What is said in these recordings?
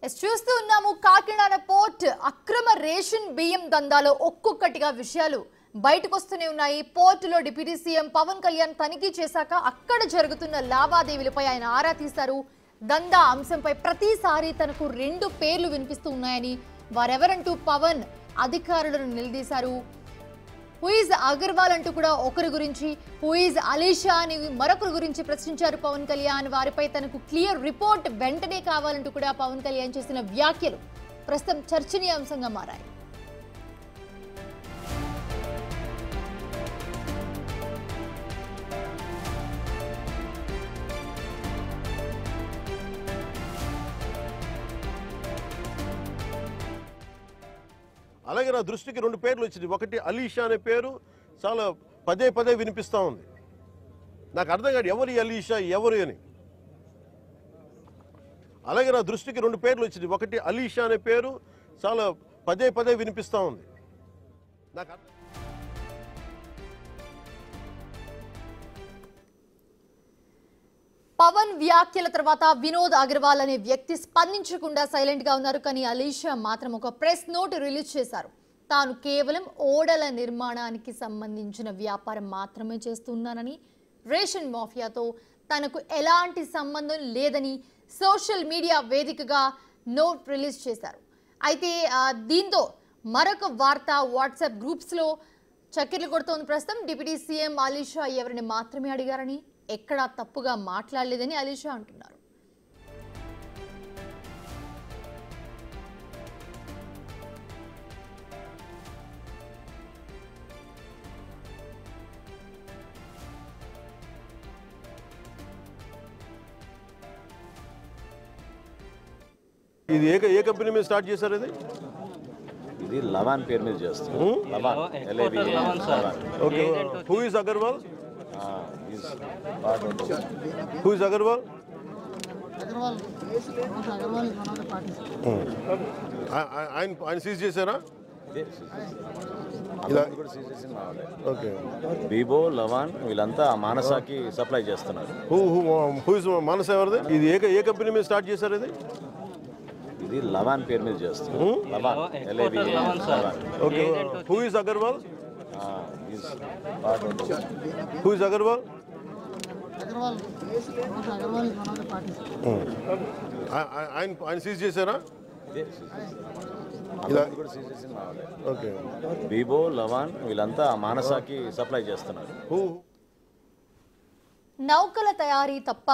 Yes చూస్తూ ఉన్నాము Kakinada port అక్రమ రేషన్ బియ్యం దందాలో ఒక్కొక్కటిగా విషయాలు బయటకు వస్తూనే ఉన్నాయి పోర్టులో డిప్యూటీ సీఎం పవన్ కళ్యాణ్ తనిఖీ చేశాక అక్కడ జరుగుతున్న లావాదేవీలపై ఆయన ఆరా తీశారు దందా అంశంపై ప్రతిసారి తనకు రెండు పేర్లు వినిపిస్తూ ఉన్నాయని వారెవరంటూ పవన్ అధికారులను నిలదీశారు హుయిజ్ అగర్వాల్ అంటూ కూడా ఒకరి గురించి హుయిజ్ అలీషా అని మరొకరి గురించి ప్రశ్నించారు పవన్ కళ్యాణ్ వారిపై తనకు క్లియర్ రిపోర్ట్ వెంటనే కావాలంటూ కూడా పవన్ కళ్యాణ్ చేసిన వ్యాఖ్యలు ప్రస్తుతం చర్చనీయాంశంగా మారాయి అలాగే నా దృష్టికి రెండు పేర్లు వచ్చింది ఒకటి అలీషా అనే పేరు చాలా పదే పదే వినిపిస్తూ ఉంది నాకు అర్థం కాదు ఎవరు ఈ అలీషా ఎవరు అని అలాగే నా దృష్టికి రెండు పేర్లు వచ్చింది ఒకటి అలీషా అనే పేరు చాలా పదే పదే వినిపిస్తూ ఉంది నాకు అర్థం పవన్ వ్యాఖ్యల తర్వాత వినోద్ అగర్వాల్ అనే వ్యక్తి స్పందించకుండా సైలెంట్ గా ఉన్నారు కానీ అలీషా మాత్రం ఒక ప్రెస్ నోట్ రిలీజ్ చేశారు తాను కేవలం ఓడల నిర్మాణానికి సంబంధించిన వ్యాపారం మాత్రమే చేస్తున్నానని రేషన్ మాఫియాతో తనకు ఎలాంటి సంబంధం లేదని సోషల్ మీడియా వేదికగా నోట్ రిలీజ్ చేశారు అయితే ఆ, దీంతో మరొక వార్త వాట్సాప్ గ్రూప్స్లో చక్కెర్లు కొడుతోంది ప్రస్తుతం డిప్యూటీ సీఎం అలీషా ఎవరిని మాత్రమే అడిగారని ఎక్కడా తప్పుగా మాట్లాడలేదని అలీషా అంటున్నారు ఇది ఏ ఏ కంపెనీ మీద స్టార్ట్ చేశారు ఇది ఇది లవాన్ పేరు మీద చేస్తాం Lavan L A B Lavan okay who is Agarwal who is Agarwal Agarwal రోజు Agarwal is one of the parties ఆ- ఆ- ఆయన ఆయన సీజ్ చేశారా ఇదే ఇలా కూడా సీజ్ చేసింది మా వాళ్ళే. ఓకే బీబో లవాన్ వీళ్ళంతా ఆ మానసాకి సప్లై చేస్తున్నారు who who who is Manasa ఎవరిది ఇది ఏ ఏ కంపెనీ మీద స్టార్ట్ చేశారు ఇది ఇది లవాన్ పేరు మీద చేస్తాం Lavan L A B Lavan okay who is Agarwal who is Agarwal Agarwal రోజు Agarwal is one of the parties ఆ- ఆ- ఆయన ఆయన సీజ్ చేశారా ఇదే ఇలా కూడా సీజ్ చేసింది మా వాళ్ళే. ఓకే బీబో లవాన్ వీళ్ళంతా ఆ మానసాకి సప్లై చేస్తున్నారు హూ నౌకల తయారీ తప్ప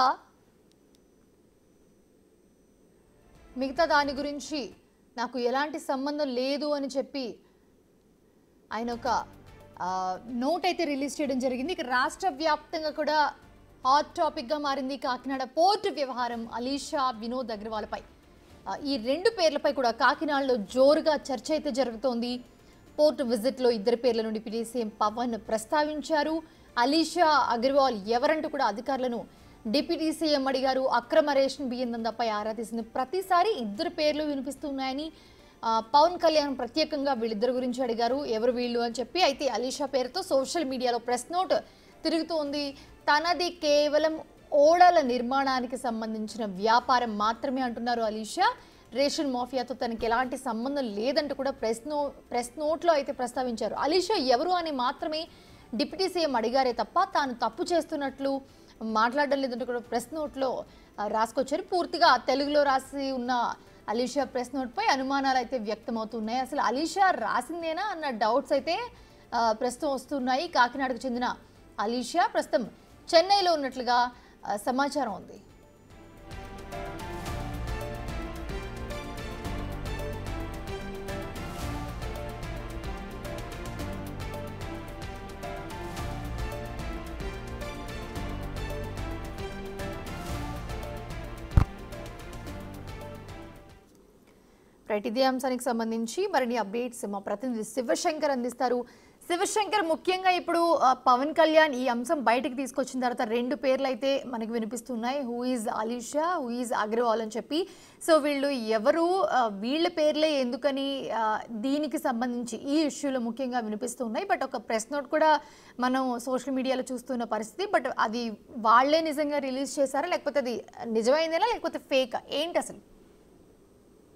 మిగతా దాని గురించి నాకు ఎలాంటి సంబంధం లేదు అని చెప్పి ఆయన ఒక ఆ, నోట్ అయితే రిలీజ్ చేయడం జరిగింది ఇక రాష్ట్ర వ్యాప్తంగా కూడా హాట్ టాపిక్గా మారింది కాకినాడ పోర్టు వ్యవహారం అలీషా వినోద్ అగ్రవాల్పై ఆ, ఈ రెండు పేర్లపై కూడా కాకినాడలో జోరుగా చర్చ అయితే జరుగుతోంది పోర్టు విజిట్లో ఇద్దరు పేర్ల నుండి డిప్యూటీ సీఎం పవన్ ప్రస్తావించారు అలీషా అగర్వాల్ ఎవరంటూ కూడా అధికారులను డిప్యూటీ సీఎం అడిగారు అక్రమ రేషన్ బియ్యం దందాపై ఆరా తీసింది ప్రతిసారి ఇద్దరు పేర్లు వినిపిస్తున్నాయని ఆ, పవన్ కళ్యాణ్ ప్రత్యేకంగా వీళ్ళిద్దరి గురించి అడిగారు ఎవరు వీళ్ళు అని చెప్పి అయితే అలీషా పేరుతో సోషల్ మీడియాలో ప్రెస్ నోట్ తిరుగుతోంది తనది కేవలం ఓడల నిర్మాణానికి సంబంధించిన వ్యాపారం మాత్రమే అంటున్నారు అలీషా రేషన్ మాఫియాతో తనకి ఎలాంటి సంబంధం లేదంటూ కూడా ప్రెస్ నో ప్రెస్ నోట్లో అయితే ప్రస్తావించారు అలీషా ఎవరు అని మాత్రమే డిప్యూటీ సీఎం అడిగారే తప్ప తాను తప్పు చేస్తున్నట్లు మాట్లాడడం లేదంటూ కూడా ప్రెస్ నోట్లో ఆ, రాసుకొచ్చారు పూర్తిగా తెలుగులో రాసి ఉన్న అలీషా ప్రెస్ నోట్పై అనుమానాలు అయితే వ్యక్తమవుతున్నాయి అసలు అలీషా రాసిందేనా అన్న డౌట్స్ అయితే ఆ, ప్రస్తుతం వస్తున్నాయి కాకినాడకు చెందిన అలీషా ప్రస్తుతం చెన్నైలో ఉన్నట్లుగా ఆ, సమాచారం ఉంది రైట్ ఇదే అంశానికి సంబంధించి మరిన్ని అప్డేట్స్ మా ప్రతినిధి శివశంకర్ అందిస్తారు శివశంకర్ ముఖ్యంగా ఇప్పుడు ఆ, పవన్ కళ్యాణ్ ఈ అంశం బయటకు తీసుకొచ్చిన తర్వాత రెండు పేర్లు అయితే మనకు వినిపిస్తున్నాయి who is Alisha who is Agarwal అని చెప్పి సో వీళ్ళు ఎవరు ఆ, వీళ్ళ పేర్లే ఎందుకని ఆ, దీనికి సంబంధించి ఈ ఇష్యూలో ముఖ్యంగా వినిపిస్తున్నాయి బట్ ఒక ప్రెస్ నోట్ కూడా మనం సోషల్ మీడియాలో చూస్తున్న పరిస్థితి బట్ అది వాళ్ళే నిజంగా రిలీజ్ చేశారా లేకపోతే అది నిజమైందేనా లేకపోతే ఫేక్ ఏంటి అసలు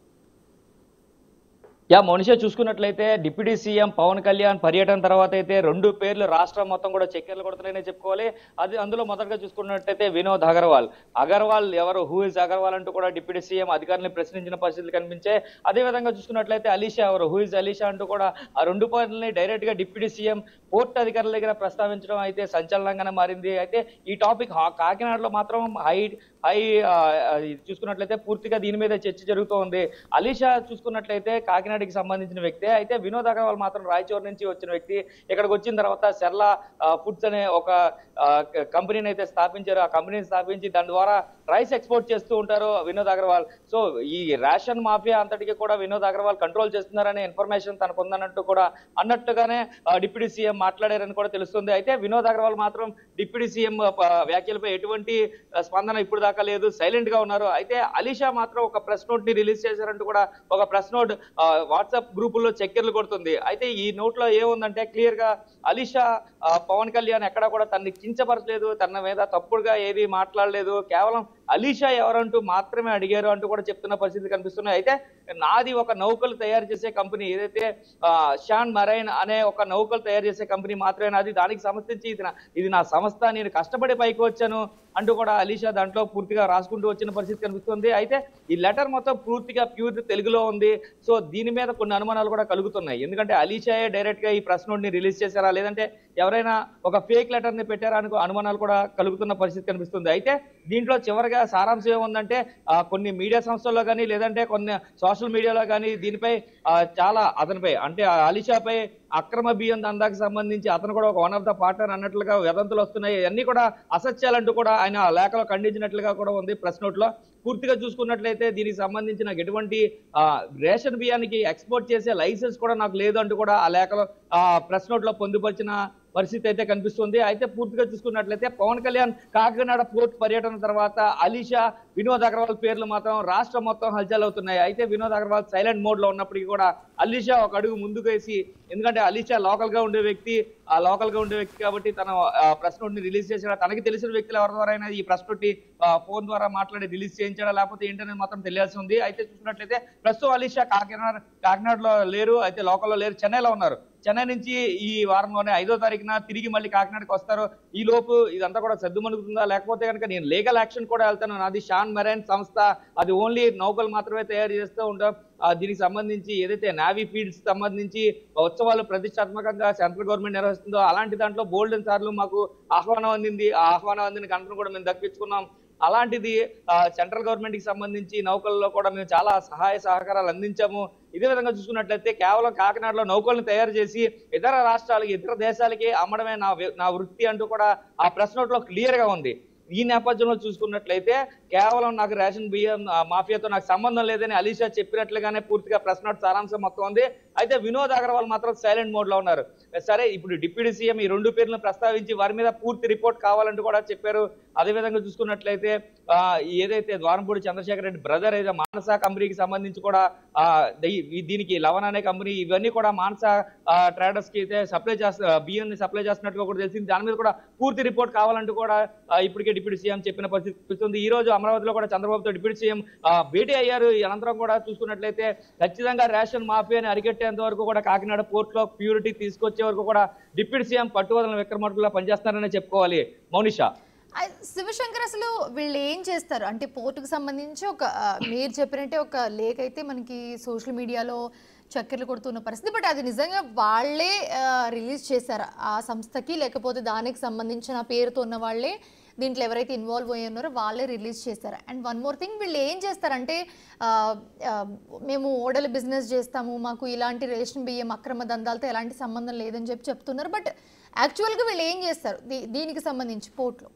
యా మనిషి చూసుకున్నట్లయితే డిప్యూటీ సీఎం పవన్ కళ్యాణ్ పర్యటన తర్వాత అయితే రెండు పేర్లు రాష్ట్రం మొత్తం కూడా చక్కెర్లు కొడుతున్నాయని చెప్పుకోవాలి అది అందులో మొదటగా చూసుకున్నట్లయితే వినోద్ అగర్వాల్ అగర్వాల్ ఎవరు హూ ఇస్ అగర్వాల్ అంటూ కూడా డిప్యూటీ సీఎం అధికారులను ప్రశ్నించిన పరిస్థితులు కనిపించే అదే విధంగా చూసుకున్నట్లయితే అలీషా ఎవరు హూ ఇస్ అలీషా అంటూ కూడా ఆ రెండు పేర్లని డైరెక్ట్ గా డిప్యూటీ సీఎం పోర్ట్ అధికారుల దగ్గర ప్రస్తావించడం అయితే సంచలనంగానే మారింది అయితే ఈ టాపిక్ హా- కాకినాడలో మాత్రం హై హై ఆ, ఆ, ఇది చూసుకున్నట్లయితే పూర్తిగా దీని మీద చర్చ జరుగుతూ ఉంది అలీషా చూసుకున్నట్లయితే కాకినాడకి సంబంధించిన వ్యక్తే అయితే వినోద్ అగర్వాల్ మాత్రం రాయచూరు నుంచి వచ్చిన వ్యక్తి ఇక్కడికి వచ్చిన తర్వాత సెర్లా ఆ, ఫుడ్స్ అనే ఒక ఆ, క- కంపెనీని అయితే స్థాపించారు ఆ కంపెనీని స్థాపించి దాని ద్వారా రైస్ ఎక్స్పోర్ట్ చేస్తూ ఉంటారు వినోద్ అగర్వాల్ సో ఈ రేషన్ మాఫియా అంతటికి కూడా వినోద్ అగర్వాల్ కంట్రోల్ చేస్తున్నారనే ఇన్ఫర్మేషన్ తనకు ఉందన్నట్టు కూడా అన్నట్టుగానే ఆ, డిప్యూటీ సీఎం మాట్లాడారని కూడా తెలుస్తుంది అయితే వినోద్ అగర్వాల్ మాత్రం డిప్యూటీ సీఎం ఆ, వ్యాఖ్యలపై ఎటువంటి ఆ, స్పందన ఇప్పుడు దాకా లేదు సైలెంట్ గా ఉన్నారు అయితే అలీషా మాత్రం ఒక ప్రెస్ నోట్ ని రిలీజ్ చేశారంటూ కూడా ఒక ప్రెస్ నోట్ వాట్సాప్ గ్రూపుల్లో చక్కెర్లు కొడుతుంది అయితే ఈ నోట్ లో ఏముందంటే క్లియర్ గా అలీషా ఆ, పవన్ కళ్యాణ్ ఎక్కడా కూడా తనని కించపరచలేదు తన మీద తప్పుడుగా ఏది మాట్లాడలేదు కేవలం అలీషా ఎవరంటూ మాత్రమే అడిగారు అంటూ కూడా చెప్తున్న పరిస్థితి కనిపిస్తున్నాయి అయితే నాది ఒక నౌకలు తయారు చేసే కంపెనీ ఏదైతే ఆ, షాన్ మరైన్ అనే ఒక నౌకలు తయారు చేసే కంపెనీ మాత్రమే నాది దానికి సంబంధించి ఇది నా ఇది నా సంస్థ నేను కష్టపడి పైకి వచ్చాను అంటూ కూడా అలీషా దాంట్లో పూర్తిగా రాసుకుంటూ వచ్చిన పరిస్థితి కనిపిస్తుంది అయితే ఈ లెటర్ మొత్తం పూర్తిగా ప్యూర్ తెలుగులో ఉంది సో దీని మీద కొన్ని అనుమానాలు కూడా కలుగుతున్నాయి ఎందుకంటే అలీషాయే డైరెక్ట్ గా ఈ ప్రెస్ నోట్ ని రిలీజ్ చేశారా లేదంటే ఎవరైనా ఒక ఫేక్ లెటర్ ని పెట్టారా అనుకో అనుమానాలు కూడా కలుగుతున్న పరిస్థితి కనిపిస్తుంది అయితే దీంట్లో చివరిగా సారాంశం ఏముందంటే ఆ, కొన్ని మీడియా సంస్థల్లో కానీ లేదంటే కొన్ని సోషల్ మీడియాలో కానీ దీనిపై ఆ, చాలా అతనిపై అంటే ఆ అలీషాపై అక్రమ బియ్యం దందాకు సంబంధించి అతను కూడా ఒక వన్ ఆఫ్ ద పార్ట్నర్ అన్నట్లుగా వదంతులు వస్తున్నాయి ఇవన్నీ కూడా అసత్యాలంటూ కూడా ఆయన ఆ లేఖలో ఖండించినట్లుగా కూడా ఉంది ప్రెస్ నోట్ లో పూర్తిగా చూసుకున్నట్లయితే దీనికి సంబంధించి నాకు ఎటువంటి ఆ, రేషన్ బియ్యానికి ఎక్స్పోర్ట్ చేసే లైసెన్స్ కూడా నాకు లేదు అంటూ కూడా ఆ లేఖలో ఆ ప్రెస్ నోట్ లో పొందుపరిచిన పరిస్థితి అయితే కనిపిస్తుంది అయితే పూర్తిగా చూసుకున్నట్లయితే పవన్ కళ్యాణ్ కాకినాడ పోర్ట్ పర్యటన తర్వాత అలీషా వినోద్ అగర్వాల్ పేర్లు మాత్రం రాష్ట్రం మొత్తం హల్చల్ అవుతున్నాయి అయితే వినోద్ అగర్వాల్ సైలెంట్ మోడ్ లో ఉన్నప్పటికీ కూడా అలీషా ఒక అడుగు ముందుకు వేసి ఎందుకంటే అలీషా లోకల్ గా ఉండే వ్యక్తి ఆ లోకల్ గా ఉండే వ్యక్తి కాబట్టి తన ప్రెస్ నోట్ ని రిలీజ్ చేసాడు తనకి తెలిసిన వ్యక్తులు ఎవరి ద్వారా అయినా ఈ ప్రెస్ నోట్ ని ఫోన్ ద్వారా మాట్లాడి రిలీజ్ చేయించాడా లేకపోతే ఏంటనేది మాత్రం తెలియాల్సి ఉంది అయితే చూసినట్లయితే ప్రస్తుతం అలీషా కాకినాడ కాకినాడలో లేరు అయితే లోకల్లో లేరు చెన్నైలో ఉన్నారు చెన్నై నుంచి ఈ వారంలోనే ఐదో తారీఖున తిరిగి మళ్ళీ కాకినాడకి వస్తారు ఈ లోపు ఇదంతా కూడా సర్దుమణుగుతుందా లేకపోతే కనుక నేను లీగల్ యాక్షన్ కూడా వెళ్తాను నాది షాన్ మెరైన్ సంస్థ అది ఓన్లీ నౌకలు మాత్రమే తయారు చేస్తూ ఉంటాం ఆ, దీనికి సంబంధించి ఏదైతే నావీ ఫీల్డ్స్ సంబంధించి ఉత్సవాలు ప్రతిష్టాత్మకంగా సెంట్రల్ గవర్నమెంట్ నిర్వహిస్తుందో అలాంటి దాంట్లో బోల్డెన్ సార్లు మాకు ఆహ్వానం అందింది ఆ ఆహ్వానం అందిన గంటను కూడా మేము దక్కించుకున్నాం అలాంటిది ఆ, సెంట్రల్ గవర్నమెంట్ కి సంబంధించి నౌకల్లో కూడా మేము చాలా సహాయ సహకారాలు అందించాము ఇదే విధంగా చూసుకున్నట్లయితే కేవలం కాకినాడలో నౌకలను తయారు చేసి ఇతర రాష్ట్రాలకి ఇతర దేశాలకి అమ్మడమే నా వి- నా వృత్తి అంటూ కూడా ఆ ప్రెస్ నోట్ లో క్లియర్ గా ఉంది ఈ నేపథ్యంలో చూసుకున్నట్లయితే కేవలం నాకు రేషన్ బియ్యం ఆ, మాఫియాతో నాకు సంబంధం లేదని అలీషా చెప్పినట్లుగానే పూర్తిగా ప్రెస్ నోట్ సారాంశం మొత్తం ఉంది అయితే వినోద్ అగర్వాల్ మాత్రం సైలెంట్ మోడ్ లో ఉన్నారు సరే ఇప్పుడు డిప్యూటీ సీఎం ఈ రెండు పేర్లను ప్రస్తావించి వారి మీద పూర్తి రిపోర్ట్ కావాలంటూ కూడా చెప్పారు అదే విధంగా చూసుకున్నట్లయితే ఆ, ఏదైతే ద్వారంపూడి చంద్రశేఖర్ రెడ్డి బ్రదర్ ఏదో మానస కంపెనీకి సంబంధించి కూడా ఆ, దీ- ఈ- దీనికి లవన్ అనే కంపెనీ ఇవన్నీ కూడా మానస ట్రేడర్స్ కి అయితే సప్లై చేస్తా బియ్యం సప్లై చేస్తున్నట్టుగా కూడా తెలిసింది దాని మీద కూడా పూర్తి రిపోర్ట్ కావాలంటూ కూడా ఆ, ఇప్పటికే డిప్యూటీ సీఎం చెప్పిన పరిస్థితి కనిపిస్తుంది ఈ రోజు అమరావతిలో కూడా చంద్రబాబుతో డిప్యూటీ సీఎం ఆ, భేటీ అయ్యారు ఈ అనంతరం కూడా చూసుకున్నట్లయితే ఖచ్చితంగా రేషన్ మాఫియాని అరికట్టేంత వరకు కూడా కాకినాడ పోర్ట్ లో ప్యూరిటీ తీసుకొచ్చే వరకు కూడా డిప్యూటీ సీఎం పట్టువదల విక్రమార్కులా పనిచేస్తారని చెప్పుకోవాలి మౌనిషా ఆ, శివశంకర్ అసలు వీళ్ళు ఏం చేస్తారు అంటే పోర్టుకు సంబంధించి ఒక ఆ, మీరు చెప్పినట్టే ఒక లేఖ అయితే మనకి సోషల్ మీడియాలో చక్కెర్లు కొడుతున్న పరిస్థితి బట్ అది నిజంగా వాళ్ళే రిలీజ్ చేశారు ఆ సంస్థకి లేకపోతే దానికి సంబంధించిన పేరుతో ఉన్న వాళ్ళే దీంట్లో ఎవరైతే ఇన్వాల్వ్ అయ్యి ఉన్నారో వాళ్ళే రిలీజ్ చేస్తారు అండ్ వన్ మోర్ థింగ్ వీళ్ళు ఏం చేస్తారంటే ఆ, ఆ, మేము ఓడల బిజినెస్ చేస్తాము మాకు ఇలాంటి రేషన్ బియ్యం అక్రమ దందాలతో ఎలాంటి సంబంధం లేదని చెప్పి చెప్తున్నారు బట్ యాక్చువల్గా వీళ్ళు ఏం చేస్తారు దీ- దీనికి సంబంధించి పోర్ట్లో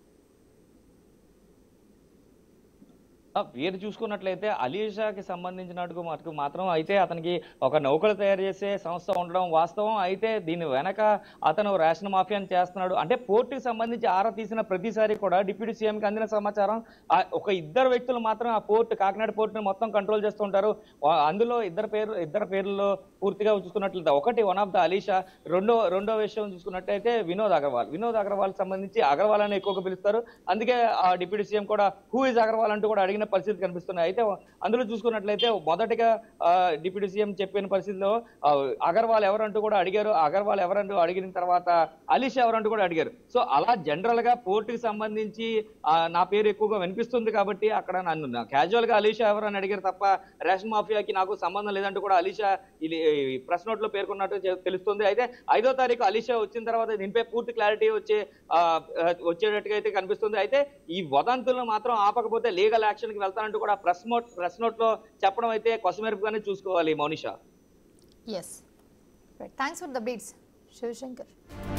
ఆ, వీరు చూసుకున్నట్లయితే అలీషాకి సంబంధించినట్టుకు మటుకు మాత్రం అయితే అతనికి ఒక నౌకలు తయారు చేసే సంస్థ ఉండడం వాస్తవం అయితే దీని వెనక అతను రేషన్ మాఫియాని చేస్తున్నాడు అంటే పోర్టుకి సంబంధించి ఆరా తీసిన ప్రతిసారి కూడా డిప్యూటీ సీఎంకి అందిన సమాచారం ఆ ఒక ఇద్దరు వ్యక్తులు మాత్రం ఆ పోర్ట్ కాకినాడ పోర్టుని మొత్తం కంట్రోల్ చేస్తుంటారు వా- అందులో ఇద్దరు పేరు ఇద్దరు పేర్లలో పూర్తిగా చూసుకున్నట్లయితే ఒకటి వన్ ఆఫ్ ద అలీషా రెండో రెండో విషయం చూసుకున్నట్టయితే వినోద్ అగర్వాల్ వినోద్ అగర్వాల్ సంబంధించి అగర్వాల్ అని ఎక్కువగా పిలుస్తారు అందుకే ఆ డిప్యూటీ సీఎం కూడా హూ ఇస్ అగర్వాల్ అంటూ కూడా అడిగిన పరిస్థితి కనిపిస్తున్నాయి అయితే అందులో చూసుకున్నట్లయితే మొదటిగా ఆ, డిప్యూటీ సీఎం చెప్పిన పరిస్థితిలో ఆ, అగర్వాల్ ఎవరంటూ కూడా అడిగారు అగర్వాల్ ఎవరంటూ అడిగిన తర్వాత అలీషా ఎవరంటూ కూడా అడిగారు సో అలా జనరల్ గా పోర్టుకి సంబంధించి ఆ, నా పేరు ఎక్కువగా వినిపిస్తుంది కాబట్టి అక్కడ నన్ను క్యాజువల్ గా అలీషా ఎవరు అని అడిగారు తప్ప రేషన్ మాఫియాకి నాకు సంబంధం లేదంటూ కూడా అలీషా ఇది ప్రెస్ నోట్ లో పేర్కొన్నట్టు చె- తెలుస్తుంది అయితే ఐదో తారీఖు అలీషా వచ్చిన తర్వాత దీనిపై పూర్తి క్లారిటీ వచ్చే ఆ, ఆ, వచ్చేటట్టుగా అయితే కనిపిస్తుంది అయితే ఈ వదంతులను మాత్రం ఆపకపోతే లీగల్ యాక్షన్ కి వెళ్తానంటూ కూడా ప్రెస్ నోట్ ప్రెస్ నోట్ లో చెప్పడం అయితే కొసమెరుపుగానే చూసుకోవాలి Mounisha yes thanks for the beats Shivshankar